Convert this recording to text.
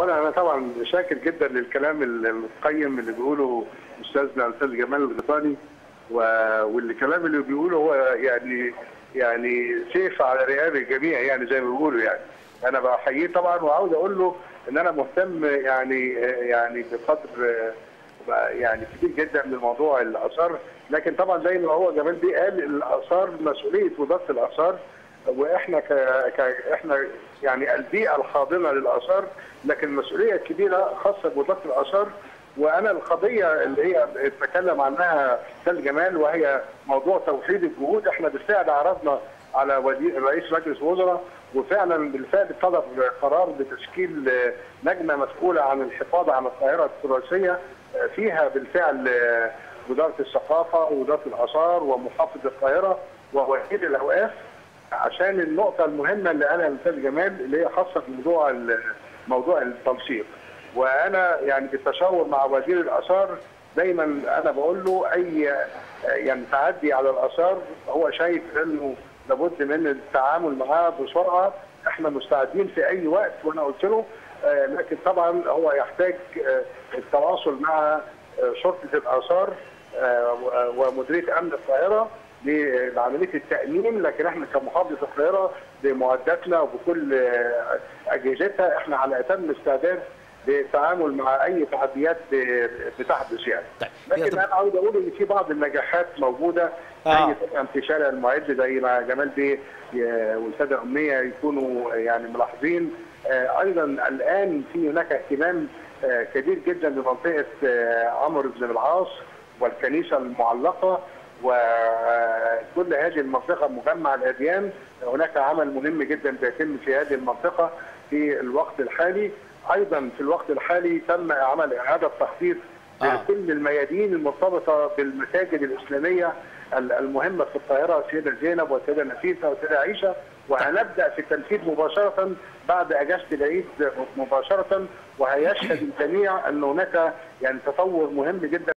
اولا انا طبعا شاكر جدا للكلام القيم اللي بيقوله استاذنا الاستاذ جمال الغيطاني و- والكلام اللي بيقوله هو يعني يعني سيف على رقاب الجميع يعني زي ما بيقولوا يعني انا بحييه طبعا وعاوز اقول له ان انا مهتم يعني يعني بقدر يعني كبير جدا من موضوع الاثار لكن طبعا زي ما هو جمال بيه قال الاثار مسؤوليه وزاره الاثار واحنا ك... ك... احنا يعني البيئه الحاضنه للاثار لكن المسؤوليه الكبيره خاصه بوزاره الاثار وانا القضيه اللي هي اتكلم عنها استاذ جمال وهي موضوع توحيد الجهود احنا بالفعل عرضنا على وزير رئيس مجلس الوزراء وفعلا بالفعل طلب قرار بتشكيل لجنه مسؤوله عن الحفاظ على القاهره التراثيه فيها بالفعل وزاره الثقافه ووزاره الاثار ومحافظ القاهره ووزير الاوقاف عشان النقطه المهمه اللي قالها الاستاذ جمال اللي هي خاصه بموضوع موضوع التنسيق وانا يعني بالتشاور مع وزير الاثار دايما انا بقول له اي يعني تعدي على الاثار هو شايف انه لابد من التعامل معاه بسرعه احنا مستعدين في اي وقت وانا قلت له آه لكن طبعا هو يحتاج آه التواصل مع آه شرطه الاثار ومديريه امن القاهره لعمليه التامين لكن احنا كمحافظه القاهره بمعداتنا وبكل اجهزتها احنا على اتم استعداد للتعامل مع اي تحديات بتحدث يعني. طيب. لكن انا عاوز اقول ان في بعض النجاحات موجوده آه. زي في شارع المعد زي ما جمال بيه والساده امنيه يكونوا يعني ملاحظين آه ايضا الان في هناك اهتمام آه كبير جدا بمنطقه عمرو بن العاص والكنيسه المعلقه وكل هذه المنطقه مجمع الاديان هناك عمل مهم جدا بيتم في هذه المنطقه في الوقت الحالي ايضا في الوقت الحالي تم عمل اعاده تخطيط آه. لكل الميادين المرتبطه بالمساجد الاسلاميه المهمه في القاهره السيده زينب والسيده نفيسه والسيده عائشه وهنبدا في التنفيذ مباشره بعد اجازه العيد مباشره وهيشهد الجميع ان هناك يعني تطور مهم جدا